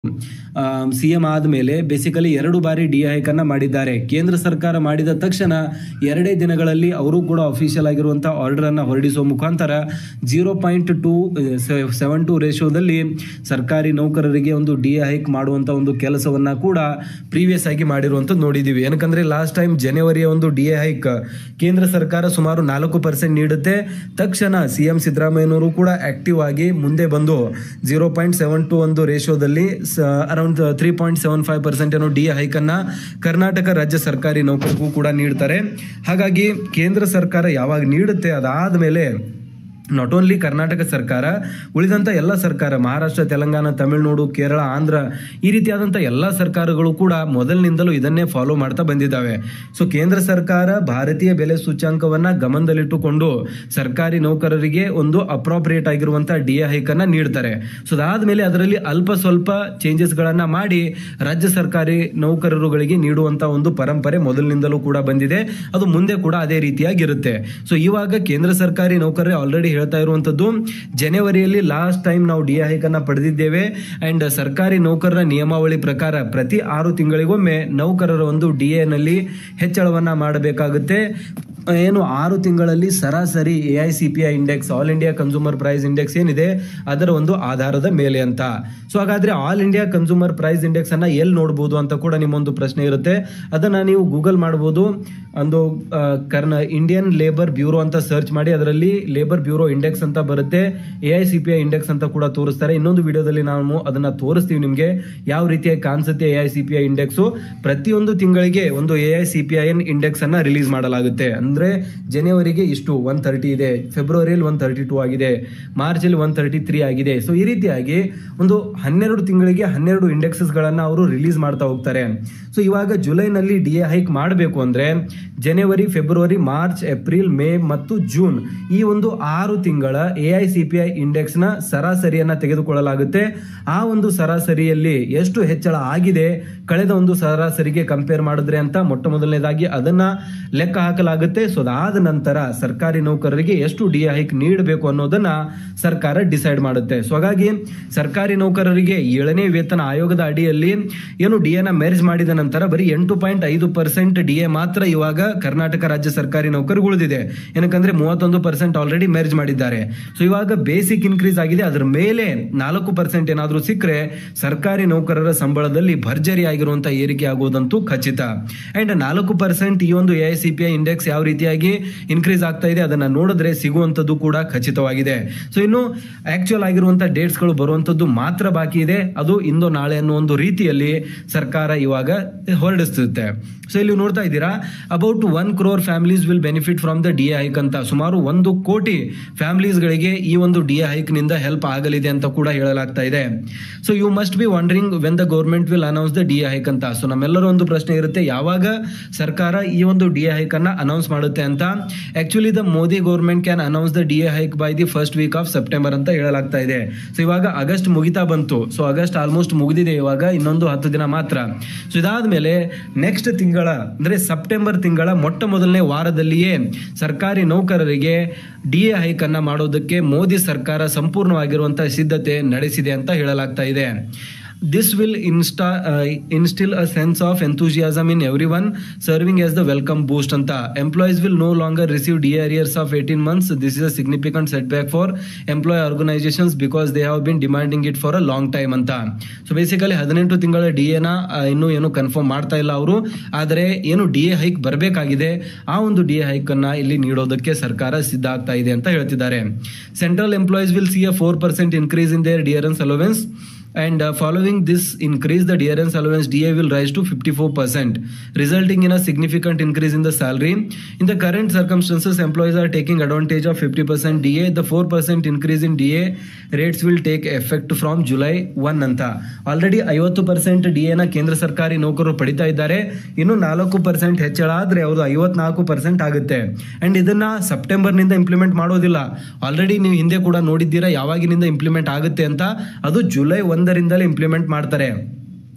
C M ಆದಮೇಲೆ basically ಎರಡು ಬಾರಿ ಡಿ ಹೈಕನ್ನು ಮಾಡಿದ್ದಾರೆ ಕೇಂದ್ರ ಸರ್ಕಾರ ಮಾಡಿದ ತಕ್ಷಣ ಎರಡೇ ದಿನಗಳಲ್ಲಿ ಅವರು ಕೂಡ ಅಫಿಷಿಯಲ್ ಆಗಿರುವಂಥ ಆರ್ಡರನ್ನು ಹೊರಡಿಸುವ ಮುಖಾಂತರ zero point two seven two ರೇಷೋದಲ್ಲಿ ಸರ್ಕಾರಿ ನೌಕರರಿಗೆ ಒಂದು ಡಿ ಹೈಕ್ ಮಾಡುವಂಥ ಒಂದು ಕೆಲಸವನ್ನು ಕೂಡ ಪ್ರೀವಿಯಸ್ ಆಗಿ ಮಾಡಿರುವಂಥದ್ದು ನೋಡಿದ್ದೀವಿ ಏನಕ್ಕಂದ್ರೆ ಲಾಸ್ಟ್ ಟೈಮ್ ಜನವರಿಯ ಒಂದು ಡಿ ಎ ಹೈಕ್ ಕೇಂದ್ರ ಸರ್ಕಾರ ಸುಮಾರು ನಾಲ್ಕು ಪರ್ಸೆಂಟ್ ನೀಡುತ್ತೆ ತಕ್ಷಣ ಸಿ ಎಂ ಸಿದ್ದರಾಮಯ್ಯನವರು ಕೂಡ ಆಕ್ಟಿವ್ ಆಗಿ ಮುಂದೆ ಬಂದು ಜೀರೋ ಪಾಯಿಂಟ್ ಸೆವೆನ್ ಟು ಒಂದು ರೇಷಿಯೋದಲ್ಲಿ around three point seven five percent ಏನೋ ಡಿ ಹೈಕನ್ನು ಕರ್ನಾಟಕ ರಾಜ್ಯ ಸರ್ಕಾರಿ ನೌಕರಿಗೂ ಕೂಡ ನೀಡ್ತಾರೆ ಹಾಗಾಗಿ ಕೇಂದ್ರ ಸರ್ಕಾರ ಯಾವಾಗ ನೀಡುತ್ತೆ ಅದಾದ ಮೇಲೆ ನಾಟ್ ಓನ್ಲಿ ಕರ್ನಾಟಕ ಸರ್ಕಾರ ಉಳಿದಂಥ ಎಲ್ಲ ಸರ್ಕಾರ ಮಹಾರಾಷ್ಟ್ರ ತೆಲಂಗಾಣ ತಮಿಳುನಾಡು ಕೇರಳ ಆಂಧ್ರ ಈ ರೀತಿಯಾದಂಥ ಎಲ್ಲ ಸರ್ಕಾರಗಳು ಕೂಡ ಮೊದಲಿನಿಂದಲೂ ಇದನ್ನೇ ಫಾಲೋ ಮಾಡ್ತಾ ಬಂದಿದ್ದಾವೆ ಸೊ ಕೇಂದ್ರ ಸರ್ಕಾರ ಭಾರತೀಯ ಬೆಲೆ ಸೂಚ್ಯಾಂಕವನ್ನು ಗಮನದಲ್ಲಿಟ್ಟುಕೊಂಡು ಸರ್ಕಾರಿ ನೌಕರರಿಗೆ ಒಂದು ಅಪ್ರಾಪ್ರಿಯೇಟ್ ಆಗಿರುವಂಥ ಡಿ ಎ ಹೈಕನ್ನು ನೀಡ್ತಾರೆ ಸೊ ಅದಾದಮೇಲೆ ಅದರಲ್ಲಿ ಅಲ್ಪ ಸ್ವಲ್ಪ ಚೇಂಜಸ್ಗಳನ್ನು ಮಾಡಿ ರಾಜ್ಯ ಸರ್ಕಾರಿ ನೌಕರರುಗಳಿಗೆ ನೀಡುವಂಥ ಒಂದು ಪರಂಪರೆ ಮೊದಲಿನಿಂದಲೂ ಕೂಡ ಬಂದಿದೆ ಅದು ಮುಂದೆ ಕೂಡ ಅದೇ ರೀತಿಯಾಗಿರುತ್ತೆ ಸೊ ಇವಾಗ ಕೇಂದ್ರ ಸರ್ಕಾರಿ ನೌಕರರೇ ಆಲ್ರೆಡಿ ಹೇಳ್ತಾ ಇರುವಂತದ್ದು ಜನವರಿಯಲ್ಲಿ ಲಾಸ್ಟ್ ಟೈಮ್ ನಾವು ಡಿ ಹೈಕನ್ನ ಪಡೆದಿದ್ದೇವೆ ಅಂಡ್ ಸರ್ಕಾರಿ ನೌಕರರ ನಿಯಮಾವಳಿ ಪ್ರಕಾರ ಪ್ರತಿ ಆರು ತಿಂಗಳಿಗೊಮ್ಮೆ ನೌಕರರ ಒಂದು ಡಿ ನಲ್ಲಿ ಹೆಚ್ಚಳವನ್ನ ಮಾಡಬೇಕಾಗುತ್ತೆ ಏನು ಆರು ತಿಂಗಳಲ್ಲಿ ಸರಾಸರಿ A I C P I index all India consumer price index ಏನಿದೆ ಅದರ ಒಂದು ಆಧಾರದ ಮೇಲೆ ಅಂತ ಸೊ ಹಾಗಾದ್ರೆ all India consumer price index ಅನ್ನ ಎಲ್ಲಿ ನೋಡ್ಬೋದು ಅಂತ ಕೂಡ ನಿಮ್ಮೊಂದು ಪ್ರಶ್ನೆ ಇರುತ್ತೆ ಅದನ್ನ ನೀವು ಗೂಗಲ್ ಮಾಡ್ಬೋದು ಒಂದು ಆ, ಕರ್ನ ಇಂಡಿಯನ್ ಲೇಬರ್ ಬ್ಯೂರೋ ಅಂತ ಸರ್ಚ್ ಮಾಡಿ ಅದರಲ್ಲಿ ಲೇಬರ್ ಬ್ಯೂರೋ ಇಂಡೆಕ್ಸ್ ಅಂತ ಬರುತ್ತೆ A I C P I index ಅಂತ ಕೂಡ ತೋರಿಸ್ತಾರೆ ಇನ್ನೊಂದು ವಿಡಿಯೋದಲ್ಲಿ ನಾವು ಅದನ್ನ ತೋರಿಸ್ತೀವಿ ನಿಮಗೆ ಯಾವ ರೀತಿಯಾಗಿ ಕಾಣಿಸುತ್ತೆ A I C P I index ಪ್ರತಿಯೊಂದು ತಿಂಗಳಿಗೆ ಒಂದು A I C P I index ಅನ್ನ ರಿಲೀಸ್ ಮಾಡಲಾಗುತ್ತೆ ಅಂದ್ರೆ ಜನವರಿಗೆ ಇಷ್ಟು ಒನ್ ತರ್ಟಿ ಇದೆ ಫೆಬ್ರವರಿಯಲ್ಲಿ ಒನ್ ತರ್ಟಿ ಟೂ ಆಗಿದೆ ಮಾರ್ಚಲ್ಲಿ ಒನ್ ತರ್ಟಿ ತ್ರೀ ಆಗಿದೆ ಸೊ ಈ ರೀತಿಯಾಗಿ ಒಂದು ಹನ್ನೆರಡು ತಿಂಗಳಿಗೆ ಹನ್ನೆರಡು ಇಂಡೆಕ್ಸಸ್ಗಳನ್ನು ಅವರು ರಿಲೀಸ್ ಮಾಡ್ತಾ ಹೋಗ್ತಾರೆ ಸೊ ಇವಾಗ ಜುಲೈನಲ್ಲಿ ಡಿ ಎ ಹೈಕ್ ಮಾಡಬೇಕು ಅಂದರೆ ಜನವರಿ ಫೆಬ್ರವರಿ ಮಾರ್ಚ್ ಏಪ್ರಿಲ್ ಮೇ ಮತ್ತು ಜೂನ್ ಈ ಒಂದು ಆರು ತಿಂಗಳ A I C P I ಇಂಡೆಕ್ಸ್ನ ಸರಾಸರಿಯನ್ನು ತೆಗೆದುಕೊಳ್ಳಲಾಗುತ್ತೆ ಆ ಒಂದು ಸರಾಸರಿಯಲ್ಲಿ ಎಷ್ಟು ಹೆಚ್ಚಳ ಆಗಿದೆ ಕಳೆದ ಒಂದು ಸರಾಸರಿಗೆ ಕಂಪೇರ್ ಮಾಡಿದ್ರೆ ಅಂತ ಮೊಟ್ಟ ಮೊದಲನೇದಾಗಿ ಅದನ್ನ ಲೆಕ್ಕ ಹಾಕಲಾಗುತ್ತೆ ಸೊ ಅದಾದ ನಂತರ ಸರ್ಕಾರಿ ನೌಕರರಿಗೆ ಎಷ್ಟು ಡಿ ಹೈಕ್ ನೀಡಬೇಕು ಅನ್ನೋದನ್ನ ಸರ್ಕಾರ ಡಿಸೈಡ್ ಮಾಡುತ್ತೆ ಸೊ ಹಾಗಾಗಿ ಸರ್ಕಾರಿ ನೌಕರರಿಗೆ ಏಳನೇ ವೇತನ ಆಯೋಗದ ಅಡಿಯಲ್ಲಿ ಏನು ಡಿ ಎನ ಮೆರ್ಜ್ ಮಾಡಿದ ನಂತರ ಬರೀ ಎಂಟು ಪಾಯಿಂಟ್ ಐದು ಪರ್ಸೆಂಟ್ ಡಿ ಎ ಮಾತ್ರ ಇವಾಗ ಕರ್ನಾಟಕ ರಾಜ್ಯ ಸರ್ಕಾರಿ ನೌಕರಿಗೆ ಉಳಿದಿದೆ ಏನಕ್ಕಂದ್ರೆ ಮೂವತ್ತೊಂದು ಪರ್ಸೆಂಟ್ ಆಲ್ರೆಡಿ ಮೆರ್ಜ್ ಮಾಡಿದ್ದಾರೆ ಸೊ ಇವಾಗ ಬೇಸಿಕ್ ಇನ್ಕ್ರೀಸ್ ಆಗಿದೆ ಅದರ ಮೇಲೆ ನಾಲ್ಕು ಪರ್ಸೆಂಟ್ ಏನಾದರೂ ಸಿಕ್ಕರೆ ಸರ್ಕಾರಿ ನೌಕರರ ಸಂಬಳದಲ್ಲಿ ಭರ್ಜರಿ ಆಗಿರುವಂತಹ ಏರಿಕೆ ಆಗುವುದಂತೂ ಖಚಿತ ಅಂಡ್ ನಾಲ್ಕು ಪರ್ಸೆಂಟ್ ಈ ಒಂದು A I C P I index ಯಾವ ರೀತಿಯಾಗಿ ಇನ್ಕ್ರೀಸ್ ಆಗ್ತಾ ಇದೆ ಅದನ್ನ ನೋಡಿದ್ರೆ ಸಿಗುವಂಥದ್ದು ಕೂಡ ಖಚಿತವಾಗಿದೆ ಸೊ ಇನ್ನು ಆಕ್ಚುಯಲ್ ಆಗಿರುವಂತಹ ಡೇಟ್ಸ್ಗಳು ಬರುವಂಥದ್ದು ಮಾತ್ರ ಬಾಕಿ ಇದೆ ಅದು ಇಂದು ನಾಳೆ ಅನ್ನೋ ಒಂದು ರೀತಿಯಲ್ಲಿ ಸರ್ಕಾರ ಇವಾಗ ಹೊರಡಿಸುತ್ತೆ ಸೊ ಇಲ್ಲಿ ನೋಡ್ತಾ ಇದ್ದೀರಾ about one crore families will benefit from the D A hike ಅಂತ ಸುಮಾರು ಒಂದು ಕೋಟಿ ಫ್ಯಾಮಿಲೀಸ್ಗಳಿಗೆ ಈ ಒಂದು ಡಿ ಎ ಹೈಕ್ ನಿಂದ ಹೆಲ್ಪ್ ಆಗಲಿದೆ ಅಂತ ಕೂಡ ಹೇಳಲಾಗ್ತಾ ಇದೆ so you must be wondering when the government will announce the D A hike ಅಂತ ಸೊ ನಮ್ಮೆಲ್ಲರ ಒಂದು ಪ್ರಶ್ನೆ ಇರುತ್ತೆ ಯಾವಾಗ ಸರ್ಕಾರ ಈ ಒಂದು ಡಿ ಎ ಹೈಕ್ ಅನ್ನ ಅನೌನ್ಸ್ ಮಾಡುತ್ತೆ ಅಂತ actually the Modi government can announce the D A hike by the first week of September ಅಂತ ಹೇಳಲಾಗ್ತಾ ಇದೆ ಸೊ ಇವಾಗ ಆಗಸ್ಟ್ ಮುಗಿತಾ ಬಂತು ಸೊ ಆಗಸ್ಟ್ ಆಲ್ಮೋಸ್ಟ್ ಮುಗಿದಿದೆ ಇವಾಗ ಇನ್ನೊಂದು ಹತ್ತು ದಿನ ಮಾತ್ರ ಸೊ ಇದಾದ್ಮೇಲೆ ನೆಕ್ಸ್ಟ್ ತಿಂಗಳ ಅಂದ್ರೆ ಸೆಪ್ಟೆಂಬರ್ ತಿಂಗಳ ಮೊಟ್ಟ ಮೊದಲನೇ ವಾರದಲ್ಲಿಯೇ ಸರ್ಕಾರಿ ನೌಕರರಿಗೆ ಡಿ ಎ ಹೈಕ್ ಅನ್ನ ಮಾಡೋದಕ್ಕೆ ಮೋದಿ ಸರ್ಕಾರ ಸಂಪೂರ್ಣವಾಗಿರುವಂತಹ ಸಿದ್ಧತೆ ನಡೆಸಿದೆ ಅಂತ ಹೇಳಲಾಗ್ತಾ ಇದೆ this will insta instil a sense of enthusiasm in every one serving as the welcome boost ಅಂತ employees will no longer receive D arrears of eighteen months this is a significant set back for employee organisations because they have been demanding it for a long time ಅಂತ so basically ಹದಿನೆಂಟು ತಿಂಗಳ D ಎನ ಇನ್ನೂ ಏನು confirm ಮಾಡ್ತಾ ಇಲ್ಲ ಅವರು ಆದರೆ ಏನು ಡಿ ಎ ಹೈಕ್ ಬರಬೇಕಾಗಿದೆ ಆ ಒಂದು ಡಿ ಎ ಹೈಕ್ ಅನ್ನ ಇಲ್ಲಿ ನೀಡೋದಕ್ಕೆ ಸರ್ಕಾರ ಸಿದ್ಧ ಆಗ್ತಾ ಇದೆ ಅಂತ ಹೇಳ್ತಿದ್ದಾರೆ central employees will see a four percent increase in their dearness allowance and uh, following this increase the dearance allowance da will rise to 54% resulting in a significant increase in the salary in the current circumstances employees are taking advantage of 50% da the 4% increase in da rates will take effect from july 1 ಅಂತ already ಐವತ್ತು percent D ಎನ ಕೇಂದ್ರ ಸರ್ಕಾರಿ ನೌಕರರು ಪಡಿತಾ ಇದ್ದಾರೆ ಇನ್ನು ನಾಲ್ಕು ಪರ್ಸೆಂಟ್ ಹೆಚ್ಚಳ ಆದ್ರೆ ಅವರು ಐವತ್ನಾಲ್ಕು ಪರ್ಸೆಂಟ್ ಆಗುತ್ತೆ ಅಂಡ್ ಇದನ್ನ ಸೆಪ್ಟೆಂಬರ್ ನಿಂದ ಇಂಪ್ಲಿಮೆಂಟ್ ಮಾಡೋದಿಲ್ಲ ಆಲ್ರೆಡಿ ನೀವು ಹಿಂದೆ ಕೂಡ ನೋಡಿದ್ದೀರಾ ಯಾವಾಗಿನಿಂದ ಇಂಪ್ಲಿಮೆಂಟ್ ಆಗುತ್ತೆ ಅಂತ ಅದು ಜುಲೈ ಒಂದರಿಂದಲೇ ಇಂಪ್ಲಿಮೆಂಟ್ ಮಾಡ್ತಾರೆ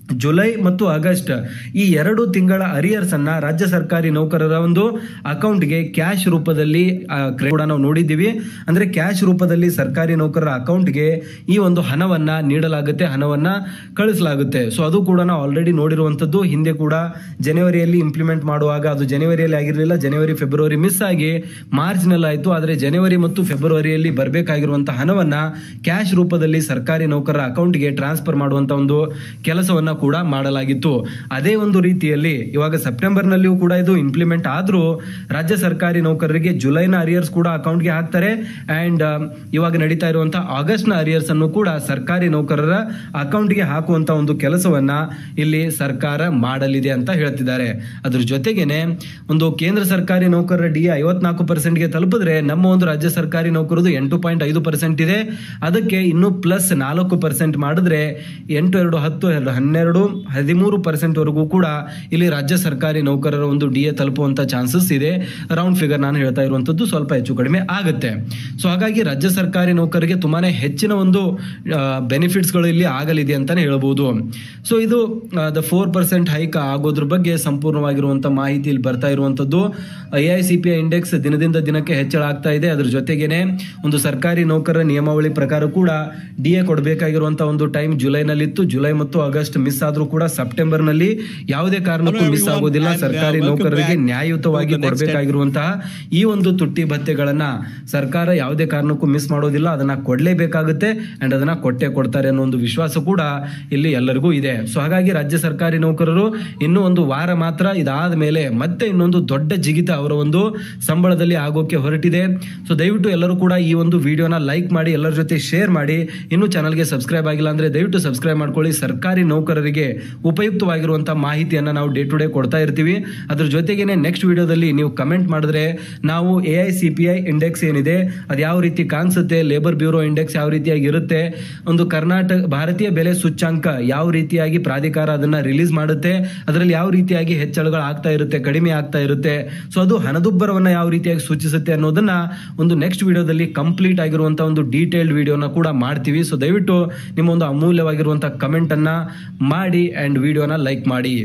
ಜುಲೈ ಮತ್ತು ಆಗಸ್ಟ್ ಈ ಎರಡು ತಿಂಗಳ ಅರಿಯರ್ಸ್ ಅನ್ನ ರಾಜ್ಯ ಸರ್ಕಾರಿ ನೌಕರರ ಒಂದು ಅಕೌಂಟ್ಗೆ ಕ್ಯಾಶ್ ರೂಪದಲ್ಲಿ ಆ, ಕ್ರೆ- ಕೂಡ ನಾವು ನೋಡಿದ್ದೀವಿ ಅಂದ್ರೆ ಕ್ಯಾಶ್ ರೂಪದಲ್ಲಿ ಸರ್ಕಾರಿ ನೌಕರರ ಅಕೌಂಟ್ಗೆ ಈ ಒಂದು ಹಣವನ್ನ ನೀಡಲಾಗುತ್ತೆ ಹಣವನ್ನ ಕಳಿಸಲಾಗುತ್ತೆ ಸೊ ಅದು ಕೂಡ ನಾವು ಆಲ್ರೆಡಿ ನೋಡಿರುವಂತದ್ದು ಹಿಂದೆ ಕೂಡ ಜನವರಿಯಲ್ಲಿ ಇಂಪ್ಲಿಮೆಂಟ್ ಮಾಡುವಾಗ ಅದು ಜನವರಿಯಲ್ಲಿ ಆಗಿರಲಿಲ್ಲ ಜನವರಿ ಫೆಬ್ರವರಿ ಮಿಸ್ ಆಗಿ ಮಾರ್ಚ್ ನಲ್ಲಿ ಆಯಿತು ಆದರೆ ಜನವರಿ ಮತ್ತು ಫೆಬ್ರವರಿಯಲ್ಲಿ ಬರಬೇಕಾಗಿರುವಂತಹ ಹಣವನ್ನ ಕ್ಯಾಶ್ ರೂಪದಲ್ಲಿ ಸರ್ಕಾರಿ ನೌಕರರ ಅಕೌಂಟ್ಗೆ ಟ್ರಾನ್ಸ್ಫರ್ ಮಾಡುವಂತ ಒಂದು ಕೆಲಸವನ್ನ ಕೂಡ ಮಾಡಲಾಗಿತ್ತು ಅದೇ ಒಂದು ರೀತಿಯಲ್ಲಿ ಇವಾಗ ಸೆಪ್ಟೆಂಬರ್ ನಲ್ಲಿಯೂ ಕೂಡ ಇದು ಇಂಪ್ಲಿಮೆಂಟ್ ಆದ್ರೂ ರಾಜ್ಯ ಸರ್ಕಾರಿ ನೌಕರರಿಗೆ ಜುಲೈನ ಅರಿಯರ್ಸ್ ಕೂಡ ಅಕೌಂಟ್ಗೆ ಹಾಕ್ತಾರೆ ಅಂಡ್ ಇವಾಗ ನಡೀತಾ ಇರುವಂತಹ ಆಗಸ್ಟ್ ನ ಅರಿಯರ್ಸ್ ಅನ್ನು ಕೂಡ ಸರ್ಕಾರಿ ನೌಕರರ ಅಕೌಂಟ್ಗೆ ಹಾಕುವಂತ ಒಂದು ಕೆಲಸವನ್ನ ಇಲ್ಲಿ ಸರ್ಕಾರ ಮಾಡಲಿದೆ ಅಂತ ಹೇಳ್ತಿದ್ದಾರೆ ಅದ್ರ ಜೊತೆಗೇನೆ ಒಂದು ಕೇಂದ್ರ ಸರ್ಕಾರಿ ನೌಕರರ ಡಿ ಐವತ್ನಾಲ್ಕು ಪರ್ಸೆಂಟ್ಗೆ ತಲುಪಿದ್ರೆ ನಮ್ಮ ಒಂದು ರಾಜ್ಯ ಸರ್ಕಾರಿ ನೌಕರದು ಎಂಟು ಪಾಯಿಂಟ್ ಐದು ಪರ್ಸೆಂಟ್ ಇದೆ ಅದಕ್ಕೆ ಇನ್ನು ಪ್ಲಸ್ ನಾಲ್ಕು ಪರ್ಸೆಂಟ್ ಮಾಡಿದ್ರೆ ಎಂಟು ಎರಡು ಹತ್ತು ಎರಡು ಹನ್ನೆರಡು ಹದಿಮೂರು ಪರ್ಸೆಂಟ್ ವರೆಗೂ ಕೂಡ ಇಲ್ಲಿ ರಾಜ್ಯ ಸರ್ಕಾರಿ ನೌಕರರ ಒಂದು ಡಿ ಎ ತಲುಪುವಂತ ಚಾನ್ಸಸ್ ಇದೆ ರೌಂಡ್ ಫಿಗರ್ ನಾನು ಹೇಳ್ತಾ ಇರುವಂತದ್ದು ಸ್ವಲ್ಪ ಹೆಚ್ಚು ಕಡಿಮೆ ಆಗುತ್ತೆ ಸೊ ಹಾಗಾಗಿ ರಾಜ್ಯ ಸರ್ಕಾರಿ ನೌಕರರಿಗೆ ತುಂಬಾನೇ ಹೆಚ್ಚಿನ ಒಂದು ಬೆನಿಫಿಟ್ಸ್ ಗಳು ಇಲ್ಲಿ ಆಗಲಿದೆ ಅಂತಾನೆ ಹೇಳ್ಬೋದು ಸೊ ಇದು ದ ಫೋರ್ ಪರ್ಸೆಂಟ್ ಹೈಕ್ ಆಗೋದ್ರ ಬಗ್ಗೆ ಸಂಪೂರ್ಣವಾಗಿರುವಂತ ಮಾಹಿತಿ ಇಲ್ಲಿ ಬರ್ತಾ ಇರುವಂತದ್ದು A I C P I index ದಿನದಿಂದ ದಿನಕ್ಕೆ ಹೆಚ್ಚಳ ಆಗ್ತಾ ಇದೆ ಅದ್ರ ಜೊತೆಗೇನೆ ಒಂದು ಸರ್ಕಾರಿ ನೌಕರರ ನಿಯಮಾವಳಿ ಪ್ರಕಾರ ಕೂಡ ಡಿ ಎ ಕೊಡಬೇಕಾಗಿರುವಂತ ಒಂದು ಟೈಮ್ ಜುಲೈನಲ್ಲಿತ್ತು ಜುಲೈ ಮತ್ತು ಆಗಸ್ಟ್ ಮಿಸ್ ಆದ್ರೂ ಕೂಡ ಸೆಪ್ಟೆಂಬರ್ ನಲ್ಲಿ ಯಾವುದೇ ಕಾರಣಕ್ಕೂ ಮಿಸ್ ಆಗೋದಿಲ್ಲ ಸರ್ಕಾರಿ ನೌಕರರಿಗೆ ನ್ಯಾಯಯುತವಾಗಿ ಕೊಡಬೇಕಾಗಿರುವಂತಹ ಈ ಒಂದು ತುಟ್ಟಿ ಭತ್ಯೆಗಳನ್ನ ಸರ್ಕಾರ ಯಾವುದೇ ಕಾರಣಕ್ಕೂ ಮಿಸ್ ಮಾಡೋದಿಲ್ಲ ಅದನ್ನ ಕೊಡ್ಲೇಬೇಕಾಗುತ್ತೆ ಅಂಡ್ ಅದನ್ನ ಕೊಟ್ಟೆ ಕೊಡ್ತಾರೆ ಅನ್ನೋ ಒಂದು ವಿಶ್ವಾಸ ಕೂಡ ಇಲ್ಲಿ ಎಲ್ಲರಿಗೂ ಇದೆ ಸೊ ಹಾಗಾಗಿ ರಾಜ್ಯ ಸರ್ಕಾರಿ ನೌಕರರು ಇನ್ನೂ ಒಂದು ವಾರ ಮಾತ್ರ ಇದಾದ ಮೇಲೆ ಮತ್ತೆ ಇನ್ನೊಂದು ದೊಡ್ಡ ಜಿಗಿತ ಅವರ ಒಂದು ಸಂಬಳದಲ್ಲಿ ಆಗೋಕೆ ಹೊರಟಿದೆ ಸೊ ದಯವಿಟ್ಟು ಎಲ್ಲರೂ ಕೂಡ ಈ ಒಂದು ವಿಡಿಯೋನ ಲೈಕ್ ಮಾಡಿ ಎಲ್ಲರ ಜೊತೆ ಶೇರ್ ಮಾಡಿ ಇನ್ನೂ ಚಾನಲ್ಗೆ ಸಬ್ಸ್ಕ್ರೈಬ್ ಆಗಿಲ್ಲ ಅಂದ್ರೆ ದಯವಿಟ್ಟು ಸಬ್ಸ್ಕ್ರೈಬ್ ಮಾಡ್ಕೊಳ್ಳಿ ಸರ್ಕಾರಿ ನೌಕರರಿಗೆ ಉಪಯುಕ್ತವಾಗಿರುವಂತಹ ಮಾಹಿತಿಯನ್ನ ನಾವು ಡೇ ಟು ಡೇ ಕೊಡ್ತಾ ಇರ್ತೀವಿ ಅದ್ರ ಜೊತೆಗೇನೆ ನೆಕ್ಸ್ಟ್ ವಿಡಿಯೋದಲ್ಲಿ ನೀವು ಕಮೆಂಟ್ ಮಾಡಿದ್ರೆ ನಾವು A I C P I index ಏನಿದೆ ಅದು ಯಾವ ರೀತಿ ಕಾಣಿಸುತ್ತೆ ಲೇಬರ್ ಬ್ಯೂರೋ ಇಂಡೆಕ್ಸ್ ಯಾವ ರೀತಿಯಾಗಿ ಇರುತ್ತೆ ಒಂದು ಕರ್ನಾಟಕ ಭಾರತೀಯ ಬೆಲೆ ಸೂಚ್ಯಾಂಕ ಯಾವ ರೀತಿಯಾಗಿ ಪ್ರಾಧಿಕಾರ ಅದನ್ನ ರಿಲೀಸ್ ಮಾಡುತ್ತೆ ಅದರಲ್ಲಿ ಯಾವ ರೀತಿಯಾಗಿ ಹೆಚ್ಚಳಗಳು ಆಗ್ತಾ ಇರುತ್ತೆ ಕಡಿಮೆ ಆಗ್ತಾ ಇರುತ್ತೆ ಸೊ ಅದು ಹಣದುಬ್ಬರವನ್ನ ಯಾವ ರೀತಿಯಾಗಿ ಸೂಚಿಸುತ್ತೆ ಅನ್ನೋದನ್ನ ಒಂದು ನೆಕ್ಸ್ಟ್ ವಿಡಿಯೋದಲ್ಲಿ ಕಂಪ್ಲೀಟ್ ಆಗಿರುವಂತಹ ಒಂದು ಡೀಟೇಲ್ಡ್ ವಿಡಿಯೋನ ಕೂಡ ಮಾಡ್ತೀವಿ ಸೊ ದಯವಿಟ್ಟು ನಿಮ್ಮ ಒಂದು ಅಮೂಲ್ಯವಾಗಿರುವಂತಹ ಕಮೆಂಟ್ ಅನ್ನ ಮಾಡಿ ಅಂಡ್ ವಿಡಿಯೋನ ಲೈಕ್ ಮಾಡಿ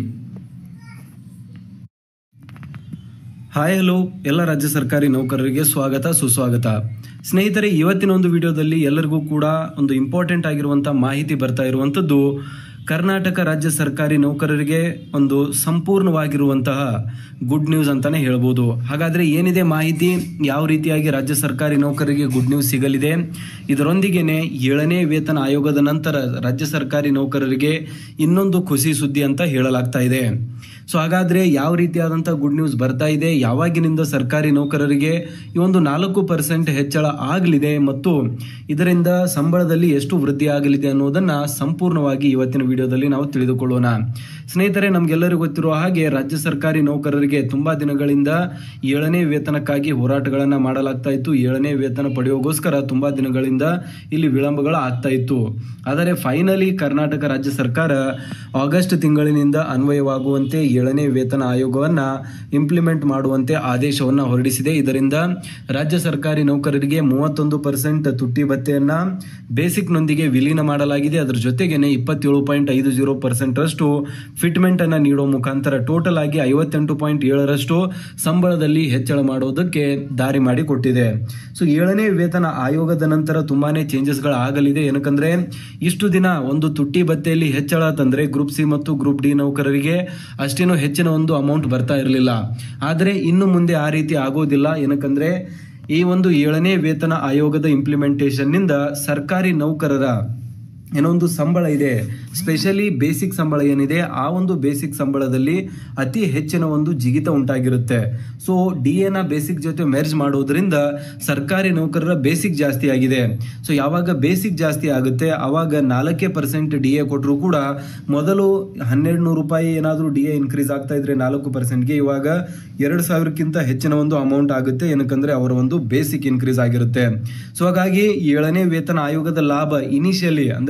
ಹಾಯ್ ಹಲೋ ಎಲ್ಲ ರಾಜ್ಯ ಸರ್ಕಾರಿ ನೌಕರರಿಗೆ ಸ್ವಾಗತ ಸುಸ್ವಾಗತ ಸ್ನೇಹಿತರೆ ಇವತ್ತಿನ ಒಂದು ವಿಡಿಯೋದಲ್ಲಿ ಎಲ್ಲರಿಗೂ ಕೂಡ ಒಂದು ಇಂಪಾರ್ಟೆಂಟ್ ಆಗಿರುವಂತಹ ಮಾಹಿತಿ ಬರ್ತಾ ಇರುವಂತದ್ದು ಕರ್ನಾಟಕ ರಾಜ್ಯ ಸರ್ಕಾರಿ ನೌಕರರಿಗೆ ಒಂದು ಸಂಪೂರ್ಣವಾಗಿರುವಂತಹ ಗುಡ್ ನ್ಯೂಸ್ ಅಂತಾನೆ ಹೇಳ್ಬೋದು ಹಾಗಾದ್ರೆ ಏನಿದೆ ಮಾಹಿತಿ ಯಾವ ರೀತಿಯಾಗಿ ರಾಜ್ಯ ಸರ್ಕಾರಿ ನೌಕರರಿಗೆ ಗುಡ್ ನ್ಯೂಸ್ ಸಿಗಲಿದೆ ಇದರೊಂದಿಗೆನೆ ಏಳನೇ ವೇತನ ಆಯೋಗದ ನಂತರ ರಾಜ್ಯ ಸರ್ಕಾರಿ ನೌಕರರಿಗೆ ಇನ್ನೊಂದು ಖುಷಿ ಸುದ್ದಿ ಅಂತ ಹೇಳಲಾಗ್ತಾ ಇದೆ ಸೊ ಹಾಗಾದ್ರೆ ಯಾವ ರೀತಿಯಾದಂತಹ ಗುಡ್ ನ್ಯೂಸ್ ಬರ್ತಾ ಇದೆ ಯಾವಾಗಿನಿಂದ ಸರ್ಕಾರಿ ನೌಕರರಿಗೆ ಈ ಒಂದು ನಾಲ್ಕು ಪರ್ಸೆಂಟ್ ಹೆಚ್ಚಳ ಆಗಲಿದೆ ಮತ್ತು ಇದರಿಂದ ಸಂಬಳದಲ್ಲಿ ಎಷ್ಟು ವೃದ್ಧಿ ಆಗಲಿದೆ ಅನ್ನೋದನ್ನ ಸಂಪೂರ್ಣವಾಗಿ ಇವತ್ತಿನ ವಿಡಿಯೋದಲ್ಲಿ ನಾವು ತಿಳಿದುಕೊಳ್ಳೋಣ ಸ್ನೇಹಿತರೆ ನಮ್ಗೆಲ್ಲರಿಗೂ ಗೊತ್ತಿರುವ ಹಾಗೆ ರಾಜ್ಯ ಸರ್ಕಾರಿ ನೌಕರರಿಗೆ ತುಂಬಾ ದಿನಗಳಿಂದ ಏಳನೇ ವೇತನಕ್ಕಾಗಿ ಹೋರಾಟಗಳನ್ನ ಮಾಡಲಾಗ್ತಾ ಇತ್ತು ಏಳನೇ ವೇತನ ಪಡೆಯೋಗೋಸ್ಕರ ತುಂಬಾ ದಿನಗಳಿಂದ ಇಲ್ಲಿ ವಿಳಂಬಗಳು ಆಗ್ತಾ ಇತ್ತು ಆದರೆ ಫೈನಲಿ ಕರ್ನಾಟಕ ರಾಜ್ಯ ಸರ್ಕಾರ ಆಗಸ್ಟ್ ತಿಂಗಳಿನಿಂದ ಅನ್ವಯವಾಗುವಂತೆ ಏಳನೇ ವೇತನ ಆಯೋಗವನ್ನ ಇಂಪ್ಲಿಮೆಂಟ್ ಮಾಡುವಂತೆ ಆದೇಶವನ್ನ ಹೊರಡಿಸಿದೆ ಇದರಿಂದ ರಾಜ್ಯ ಸರ್ಕಾರಿ ನೌಕರರಿಗೆ ಮೂವತ್ತೊಂದು ಪರ್ಸೆಂಟ್ ತುಟ್ಟಿ ಭತ್ಯೆಯನ್ನ ಬೇಸಿಕ್ ನೊಂದಿಗೆ ವಿಲೀನ ಮಾಡಲಾಗಿದೆ ಅದರ ಜೊತೆಗೇನೆ ಇಪ್ಪತ್ತೇಳು ಪಾಯಿಂಟ್ ಐದು ಜೀರೋ ಪರ್ಸೆಂಟ್ ರಷ್ಟು ಫಿಟ್ಮೆಂಟ್ ಅನ್ನ ನೀಡುವ ಮುಖಾಂತರ ಟೋಟಲ್ ಆಗಿ ಐವತ್ತೆಂಟು ಪಾಯಿಂಟ್ ಏಳರಷ್ಟು ಸಂಬಳದಲ್ಲಿ ಹೆಚ್ಚಳ ಮಾಡೋದಕ್ಕೆ ದಾರಿ ಮಾಡಿ ಕೊಟ್ಟಿದೆ ಸೊ ಏಳನೇ ವೇತನ ಆಯೋಗದ ನಂತರ ತುಂಬಾನೇ ಚೇಂಜಸ್ಗಳು ಆಗಲಿದೆ ಏನಕ್ಕಂದ್ರೆ ಇಷ್ಟು ದಿನ ಒಂದು ತುಟ್ಟಿ ಭತ್ಯೆಯಲ್ಲಿ ಹೆಚ್ಚಳ ತಂದ್ರೆ ಗ್ರೂಪ್ ಸಿ ಮತ್ತು ಗ್ರೂಪ್ ಡಿ ನೌಕರರಿಗೆ ಅಷ್ಟೇನೂ ಹೆಚ್ಚಿನ ಒಂದು ಅಮೌಂಟ್ ಬರ್ತಾ ಇರಲಿಲ್ಲ ಆದರೆ ಇನ್ನು ಮುಂದೆ ಆ ರೀತಿ ಆಗೋದಿಲ್ಲ ಏನಕ್ಕಂದ್ರೆ ಈ ಒಂದು ಏಳನೇ ವೇತನ ಆಯೋಗದ ಇಂಪ್ಲಿಮೆಂಟೇಷನ್ ನಿಂದ ಸರ್ಕಾರಿ ನೌಕರರ ಏನೋ ಒಂದು ಸಂಬಳ ಇದೆ ಸ್ಪೆಷಲಿ ಬೇಸಿಕ್ ಸಂಬಳ ಏನಿದೆ ಆ ಒಂದು ಬೇಸಿಕ್ ಸಂಬಳದಲ್ಲಿ ಅತಿ ಹೆಚ್ಚಿನ ಒಂದು ಜಿಗಿತ ಉಂಟಾಗಿರುತ್ತೆ ಸೊ ಡಿ ಎನ ಬೇಸಿಕ್ ಜೊತೆ ಮೆರ್ಜ್ ಮಾಡೋದ್ರಿಂದ ಸರ್ಕಾರಿ ನೌಕರರ ಬೇಸಿಕ್ ಜಾಸ್ತಿ ಆಗಿದೆ ಸೊ ಯಾವಾಗ ಬೇಸಿಕ್ ಜಾಸ್ತಿ ಆಗುತ್ತೆ ಅವಾಗ ನಾಲ್ಕೇ ಪರ್ಸೆಂಟ್ ಡಿ ಎ ಕೊಟ್ಟರು ಕೂಡ ಮೊದಲು ಹನ್ನೆರಡು ನೂರು ರೂಪಾಯಿ ಏನಾದರೂ ಡಿ ಎ ಇನ್ಕ್ರೀಸ್ ಆಗ್ತಾ ಇದ್ರೆ ನಾಲ್ಕು ಪರ್ಸೆಂಟ್ಗೆ ಇವಾಗ ಎರಡು ಸಾವಿರಕ್ಕಿಂತ ಹೆಚ್ಚಿನ ಒಂದು ಅಮೌಂಟ್ ಆಗುತ್ತೆ ಏನಕ್ಕಂದ್ರೆ ಅವರ ಒಂದು ಬೇಸಿಕ್ ಇನ್ಕ್ರೀಸ್ ಆಗಿರುತ್ತೆ ಸೊ ಹಾಗಾಗಿ ಏಳನೇ ವೇತನ ಆಯೋಗದ ಲಾಭ ಇನಿಷಿಯಲಿ ಅಂದ್ರೆ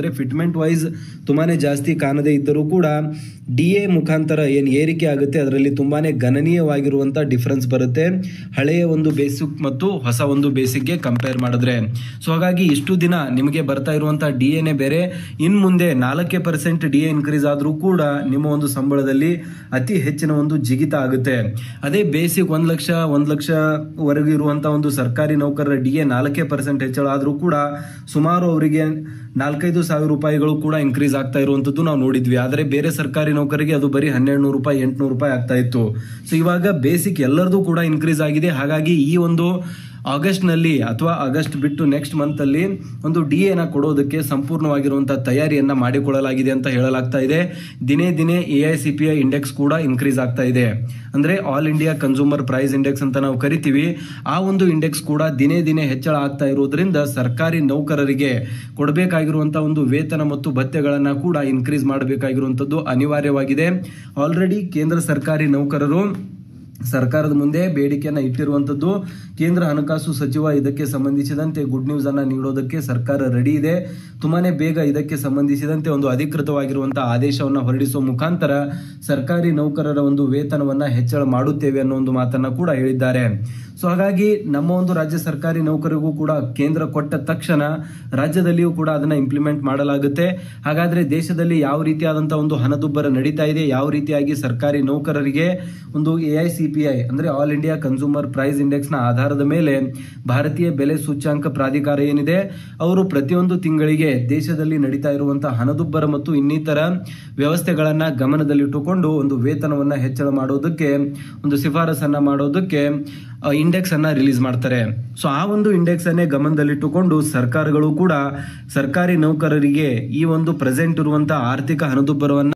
ಫಿಟ್ಮೆಂಟ್ ವೈಸ್ ತುಂಬಾನೇ ಜಾಸ್ತಿ ಕಾಣದೇ ಇದ್ದರೂ ಕೂಡ ಡಿ ಎ ಮುಖಾಂತರ ಏನು ಏರಿಕೆ ಆಗುತ್ತೆ ಅದರಲ್ಲಿ ತುಂಬಾನೇ ಗಣನೀಯವಾಗಿರುವಂಥ ಡಿಫ್ರೆನ್ಸ್ ಬರುತ್ತೆ ಹಳೆಯ ಒಂದು ಬೇಸಿಕ್ ಮತ್ತು ಹೊಸ ಒಂದು ಬೇಸಿಕ್ಗೆ ಕಂಪೇರ್ ಮಾಡಿದ್ರೆ ಸೊ ಹಾಗಾಗಿ ಇಷ್ಟು ದಿನ ನಿಮಗೆ ಬರ್ತಾ ಇರುವಂಥ ಡಿ ಎನೇ ಬೇರೆ ಇನ್ನು ಮುಂದೆ ನಾಲ್ಕೇ ಪರ್ಸೆಂಟ್ ಡಿ ಎ ಇನ್ಕ್ರೀಸ್ ಆದರೂ ಕೂಡ ನಿಮ್ಮ ಒಂದು ಸಂಬಳದಲ್ಲಿ ಅತಿ ಹೆಚ್ಚಿನ ಒಂದು ಜಿಗಿತ ಆಗುತ್ತೆ ಅದೇ ಬೇಸಿಕ್ ಒಂದು ಲಕ್ಷ ಒಂದು ಲಕ್ಷವರೆಗೂ ಇರುವಂಥ ಒಂದು ಸರ್ಕಾರಿ ನೌಕರರ ಡಿ ಎ ನಾಲ್ಕೇ ಪರ್ಸೆಂಟ್ ಹೆಚ್ಚಳ ಆದರೂ ಕೂಡ ಸುಮಾರು ಅವರಿಗೆ ನಾಲ್ಕೈದು ಸಾವಿರ ರೂಪಾಯಿಗಳು ಕೂಡ ಇನ್ಕ್ರೀಸ್ ಆಗ್ತಾ ಇರುವಂಥದ್ದು ನಾವು ನೋಡಿದ್ವಿ ಆದರೆ ಬೇರೆ ಸರ್ಕಾರಿ ನೌಕರಿಗೆ ಅದು ಬರೀ ಹನ್ನೆರಡು ನೂರು ರೂಪಾಯಿ ಎಂಟುನೂರು ರೂಪಾಯಿ ಆಗ್ತಾ ಇತ್ತು ಸೊ ಇವಾಗ ಬೇಸಿಕ್ ಎಲ್ಲರದು ಕೂಡ ಇನ್ಕ್ರೀಸ್ ಆಗಿದೆ ಹಾಗಾಗಿ ಈ ಒಂದು ಆಗಸ್ಟ್ನಲ್ಲಿ ಅಥವಾ ಆಗಸ್ಟ್ ಬಿಟ್ಟು ನೆಕ್ಸ್ಟ್ ಮಂತಲ್ಲಿ ಒಂದು ಡಿ ಎನ ಕೊಡೋದಕ್ಕೆ ಸಂಪೂರ್ಣವಾಗಿರುವಂಥ ತಯಾರಿಯನ್ನು ಮಾಡಿಕೊಳ್ಳಲಾಗಿದೆ ಅಂತ ಹೇಳಲಾಗ್ತಾ ಇದೆ ದಿನೇ ದಿನೇ A I C P I index ಕೂಡ ಇನ್ಕ್ರೀಸ್ ಆಗ್ತಾ ಇದೆ ಅಂದರೆ all India consumer price index ಅಂತ ನಾವು ಕರಿತೀವಿ ಆ ಒಂದು ಇಂಡೆಕ್ಸ್ ಕೂಡ ದಿನೇ ದಿನೇ ಹೆಚ್ಚಳ ಆಗ್ತಾ ಇರೋದ್ರಿಂದ ಸರ್ಕಾರಿ ನೌಕರರಿಗೆ ಕೊಡಬೇಕಾಗಿರುವಂಥ ಒಂದು ವೇತನ ಮತ್ತು ಭತ್ಯೆಗಳನ್ನು ಕೂಡ ಇನ್ಕ್ರೀಸ್ ಮಾಡಬೇಕಾಗಿರುವಂಥದ್ದು ಅನಿವಾರ್ಯವಾಗಿದೆ ಆಲ್ರೆಡಿ ಕೇಂದ್ರ ಸರ್ಕಾರಿ ನೌಕರರು ಸರ್ಕಾರದ ಮುಂದೆ ಬೇಡಿಕೆಯನ್ನು ಇಟ್ಟಿರುವಂಥದ್ದು ಕೇಂದ್ರ ಹಣಕಾಸು ಸಚಿವ ಇದಕ್ಕೆ ಸಂಬಂಧಿಸಿದಂತೆ ಗುಡ್ ನ್ಯೂಸ್ ಅನ್ನ ನೀಡೋದಕ್ಕೆ ಸರ್ಕಾರ ರೆಡಿ ಇದೆ ತುಂಬಾನೇ ಬೇಗ ಇದಕ್ಕೆ ಸಂಬಂಧಿಸಿದಂತೆ ಒಂದು ಅಧಿಕೃತವಾಗಿರುವಂತಹ ಆದೇಶವನ್ನು ಹೊರಡಿಸುವ ಮುಖಾಂತರ ಸರ್ಕಾರಿ ನೌಕರರ ಒಂದು ವೇತನವನ್ನ ಹೆಚ್ಚಳ ಮಾಡುತ್ತೇವೆ ಅನ್ನೋ ಒಂದು ಮಾತನ್ನ ಕೂಡ ಹೇಳಿದ್ದಾರೆ ಸೊ ಹಾಗಾಗಿ ನಮ್ಮ ಒಂದು ರಾಜ್ಯ ಸರ್ಕಾರಿ ನೌಕರಿಗೂ ಕೂಡ ಕೇಂದ್ರ ಕೊಟ್ಟ ತಕ್ಷಣ ರಾಜ್ಯದಲ್ಲಿಯೂ ಕೂಡ ಅದನ್ನ ಇಂಪ್ಲಿಮೆಂಟ್ ಮಾಡಲಾಗುತ್ತೆ ಹಾಗಾದ್ರೆ ದೇಶದಲ್ಲಿ ಯಾವ ರೀತಿಯಾದಂತಹ ಒಂದು ಹಣದುಬ್ಬರ ನಡೀತಾ ಇದೆ ಯಾವ ರೀತಿಯಾಗಿ ಸರ್ಕಾರಿ ನೌಕರರಿಗೆ ಒಂದು A I C P I ಅಂದ್ರೆ all India consumer price index ನ ಆಧಾರದ ಮೇಲೆ ಭಾರತೀಯ ಬೆಲೆ ಸೂಚ್ಯಾಂಕ ಪ್ರಾಧಿಕಾರ ಏನಿದೆ ಅವರು ಪ್ರತಿಯೊಂದು ತಿಂಗಳಿಗೆ ದೇಶದಲ್ಲಿ ನಡೀತಾ ಇರುವಂತಹ ಹಣದುಬ್ಬರ ಮತ್ತು ಇನ್ನಿತರ ವ್ಯವಸ್ಥೆಗಳನ್ನ ಗಮನದಲ್ಲಿಟ್ಟುಕೊಂಡು ಒಂದು ವೇತನವನ್ನ ಹೆಚ್ಚಳ ಮಾಡೋದಕ್ಕೆ ಒಂದು ಶಿಫಾರಸನ್ನ ಮಾಡೋದಕ್ಕೆ ಇಂಡೆಕ್ಸ್ ಅನ್ನ ರಿಲೀಸ್ ಮಾಡ್ತಾರೆ ಸೊ ಆ ಒಂದು ಇಂಡೆಕ್ಸ್ ಅನ್ನೇ ಗಮನದಲ್ಲಿಟ್ಟುಕೊಂಡು ಸರ್ಕಾರಗಳು ಕೂಡ ಸರ್ಕಾರಿ ನೌಕರರಿಗೆ ಈ ಒಂದು ಪ್ರೆಸೆಂಟ್ ಇರುವಂತಹ ಆರ್ಥಿಕ ಹಣದುಬ್ಬರವನ್ನ